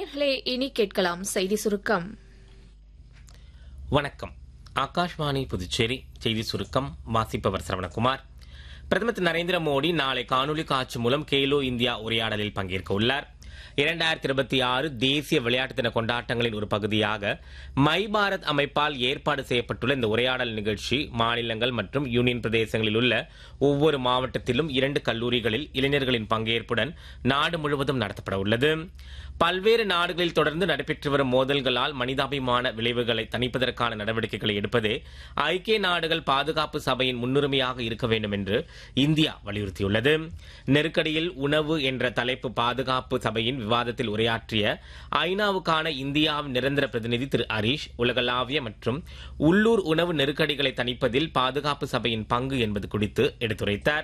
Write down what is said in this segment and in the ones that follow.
நேயர்களே இனி கேட்கலாம் செய்தி சுருக்கம் வணக்கம் ஆகாஷ்வாணி புதுச்சேரி செய்தி சுருக்கம் வாசிப்பவர் சரவணகுமார் பிரதமர் திரு நரேந்திர மோடி நாளை காணொலி காட்சி மூலம் கேலோ இந்தியா உரையாடலில் பங்கேற்க உள்ளார் இரண்டாயிரத்தி இருபத்தி ஆறு தேசிய விளையாட்டு தின கொண்டாட்டங்களின் ஒரு பகுதியாக மை பாரத் அமைப்பால் ஏற்பாடு செய்யப்பட்டுள்ள இந்த உரையாடல் நிகழ்ச்சி மாநிலங்கள் மற்றும் யூனியன் பிரதேசங்களில் உள்ள ஒவ்வொரு மாவட்டத்திலும் இரண்டு கல்லூரிகளில் இளைஞர்களின் பங்கேற்புடன் நாடு முழுவதும் நடத்தப்பட உள்ளது பல்வேறு நாடுகளில் தொடர்ந்து நடைபெற்று வரும் மோதல்களால் மனிதாபிமான விளைவுகளை தணிப்பதற்கான நடவடிக்கைகளை எடுப்பதே ஐக்கிய நாடுகள் பாதுகாப்பு சபையின் முன்னுரிமையாக இருக்க வேண்டும் என்று இந்தியா வலியுறுத்தியுள்ளது நெருக்கடியில் உணவு என்ற தலைப்பு பாதுகாப்பு சபையின் விவாதத்தில் உரையாற்றிய ஐநாவுக்கான இந்தியாவின் நிரந்தர பிரதிநிதி திரு ஹரீஷ் உலகளாவிய மற்றும் உள்ளூர் உணவு நெருக்கடிகளை தணிப்பதில் பாதுகாப்பு சபையின் பங்கு என்பது குறித்து எடுத்துரைத்தார்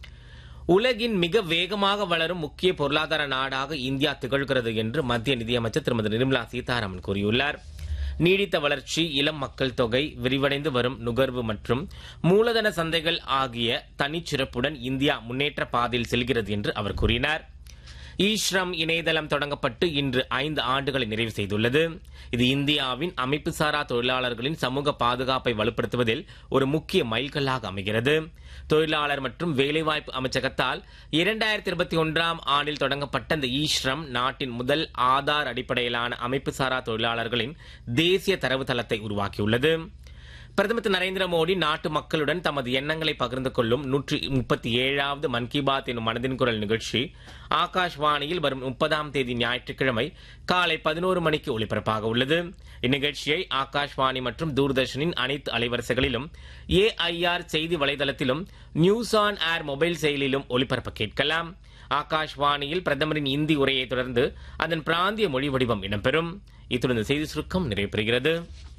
உலகின் மிக வேகமாக வளரும் முக்கிய பொருளாதார நாடாக இந்தியா திகழ்கிறது என்று மத்திய நிதியமைச்சர் திருமதி நிர்மலா சீதாராமன் கூறியுள்ளார் நீடித்த வளர்ச்சி இளம் மக்கள் தொகை விரிவடைந்து வரும் நுகர்வு மற்றும் மூலதன சந்தைகள் ஆகிய தனிச்சிறப்புடன் இந்தியா முன்னேற்ற பாதையில் செல்கிறது என்று அவர் கூறினார் இ ஸ்ரம் இணையதளம் தொடங்கப்பட்டு இன்று ஐந்து ஆண்டுகளை நிறைவு செய்துள்ளது இது இந்தியாவின் அமைப்புசாரா தொழிலாளர்களின் சமூக பாதுகாப்பை வலுப்படுத்துவதில் ஒரு முக்கிய மைல்கல்லாக அமைகிறது தொழிலாளர் மற்றும் வேலைவாய்ப்பு அமைச்சகத்தால் இரண்டாயிரத்தி இருபத்தி ஒன்றாம் ஆண்டில் தொடங்கப்பட்ட இந்த இ ஸ்ரம் நாட்டின் முதல் ஆதார் அடிப்படையிலான அமைப்புசாரா தொழிலாளர்களின் தேசிய தரவுத்தளத்தை உருவாக்கியுள்ளது பிரதமர் திரு நரேந்திர மோடி நாட்டு மக்களுடன் தமது எண்ணங்களை பகிர்ந்து கொள்ளும் நூற்றி முப்பத்தி ஏழாவது மன் கி பாத் எனும் மனதின் குரல் நிகழ்ச்சி ஆகாஷ்வாணியில் வரும் முப்பதாம் தேதி ஞாயிற்றுக்கிழமை காலை பதினோரு மணிக்கு ஒலிபரப்பாக உள்ளது இந்நிகழ்ச்சியை ஆகாஷ்வாணி மற்றும் தூர்தர்ஷனின் அனைத்து அலைவரிசைகளிலும் ஏஐஆர் செய்தி வலைதளத்திலும் நியூஸ் ஆன் ஏர் மொபைல் செயலிலும் ஒலிபரப்ப கேட்கலாம் ஆகாஷ்வாணியில் பிரதமரின் இந்தி உரையை தொடர்ந்து அதன் பிராந்திய மொழி வடிவம் இடம்பெறும் இத்துடன் இந்த செய்தி சுருக்கம் நிறைவு பெறுகிறது